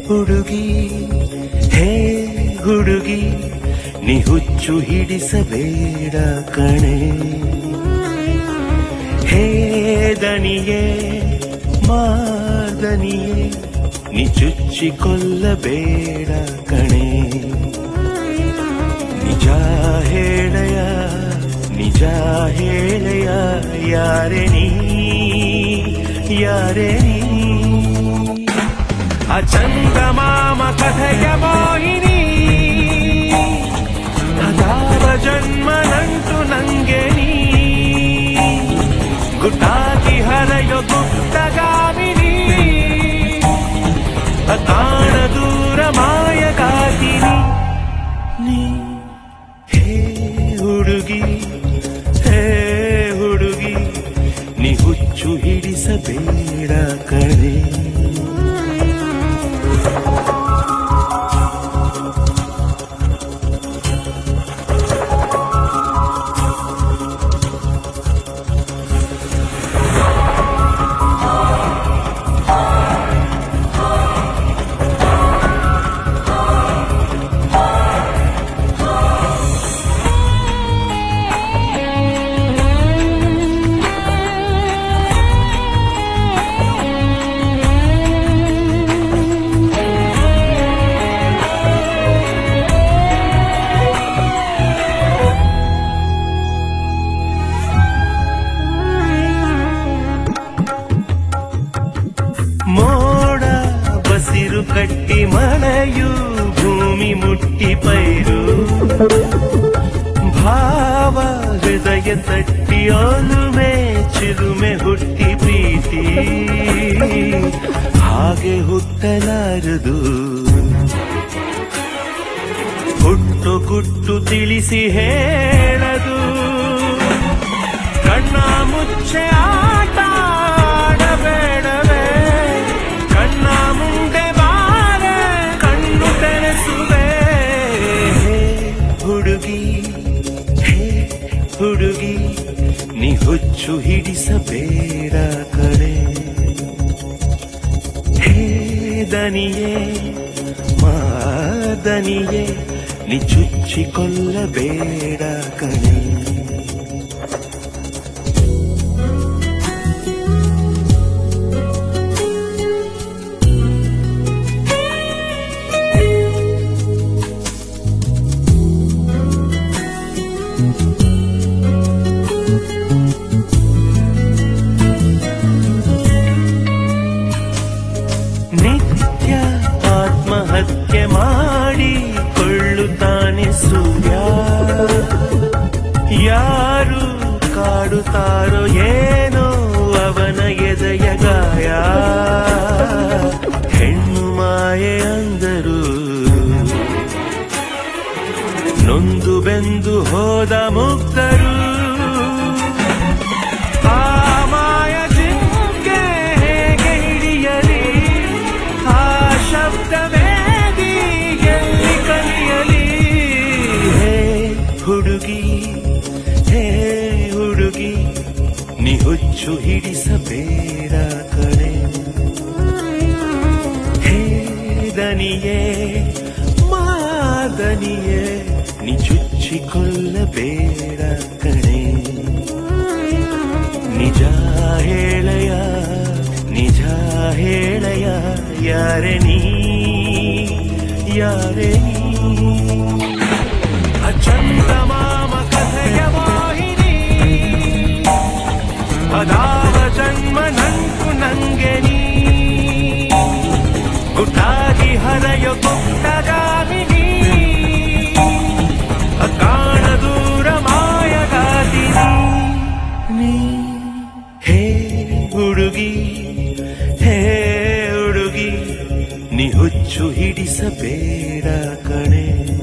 ಹುಡುಗಿ ಹೇ ಹುಡುಗಿ ನೀ ಹುಚ್ಚು ಹಿಡಿಸಬೇಡ ಕಣೆ ಹೇ ದನಿಯೇ ಮಾದನಿಯೇ ನೀ ಚುಚ್ಚಿಕೊಳ್ಳಬೇಡ ಕಣೆ ನಿಜ ಹೇಳಯ ನಿಜ ಹೇಳಯ ಯಾರೆ ನೀ ಯಾರೆ ನೀ ಅಚಂದಮಾಮ ಕಥೆಯ ಮೋಹಿನಿ ಅದಾವ ಜನ್ಮ ನಂಟು ನಂಗೆ ನೀ ಗುಟ್ಟಾಗಿ ಹರೆಯೋ ಗುಪ್ತಗಾಮಿನಿ ಕಾಣ ದೂರ ಮಾಯಗಾತಿನಿ ನೀ ಹೇ ಹುಡುಗಿ ಹೇ ಹುಡುಗಿ ನೀ ಹುಚ್ಚು ಹಿಡಿಸಬೇಡ ಕಣೆ ಮೋಡ ಬಸಿರು ಕಟ್ಟಿ ಮಳೆಯು ಭೂಮಿ ಮುಟ್ಟಿ ಪೈರು ಭಾವ ಹೃದಯ ತಟ್ಟಿ ಒಲುಮೆ ಚಿರುಮೆ ಹುಟ್ಟಿ ಪ್ರೀತಿ ಹಾಗೆ ಹುಟ್ಟಲಾರದು ಹುಟ್ಟು ಗುಟ್ಟು ತಿಳಿಸಿ ಹೇಳದು ಕಣ್ಣ ಮುಚ್ಚೆ ಆಟ ಆಡಬೇಡವೇ ಕಣ್ಣ ಮುಂದೆ ಬಾರೆ ಕಣ್ಣು ತೆರೆಸುವೆ ಹೇ ಹುಡುಗಿ ಹೇ ಹುಡುಗಿ ನೀ ಹುಚ್ಚು ಹಿಡಿಸಬೇಡ ಕಡೆ ಹೇ ದನಿಯೇ ಮಾದನಿಯೇ ನೀ ಚುಚ್ಚಿಕೊಳ್ಳಬೇಡ ಕಣೆ ನಿತ್ಯ ಆತ್ಮಹತ್ಯೆ ಮಾಡಿ ಕೊಳ್ಳುತ್ತಾನೆ ಸೂರ್ಯ ಯಾರು ಕಾಡುತ್ತಾರೋ ಏನೋ ಅವನ ಎದೆಯ ಗಾಯ ಹೆಣ್ಣು ಮಾಯೆ ಅಂದರು ನೊಂದು ಬೆಂದು ಹೋದ ಮುಗ್ಧರು ಆ ಮಾಯ ಜಿಂಕೆ ಹೇಗೆ ಹಿಡಿಯಲಿ ಆ ಶಬ್ದವೇದಿ ಎಲ್ಲಿ ಕಲಿಯಲಿ ಹೇ ಹುಡುಗಿ ಹೇ ಹುಡುಗಿ ನೀ ಹುಚ್ಚು ಹಿಡಿಸಬೇಡ ಕಡೆ ಹೇ ದನಿಯೇ ಮಾದನಿಯೇ ನೀ ಚುಚ್ಚಿಕೊಳ್ಳಬೇಡ ಕಣೆ ನಿಜ ಹೇಳಯ ನಿಜ ಹೇಳಯ ಯಾರೆ ನೀ ಯಾರೆ ನೀ ಅಚಂದಮಾಮ ಕಥೆಯ ವಾಹಿನಿ ಅದಾವ ಜನ್ಮ ನಂಟು ನಂಗೆ ನೀ ಗುಟ್ಟಾಗಿ ಹರೆಯೋ ಗುಪ್ತಗಾಮಿನಿ ಕಾಣ ದೂರ ಮಾಯಗಾತಿನಿ ನೀ ಹೇ ಹುಡುಗಿ ಹೇ ಹುಡುಗಿ ನೀ ಹುಚ್ಚು ಹಿಡಿಸಬೇಡ ಕಣೆ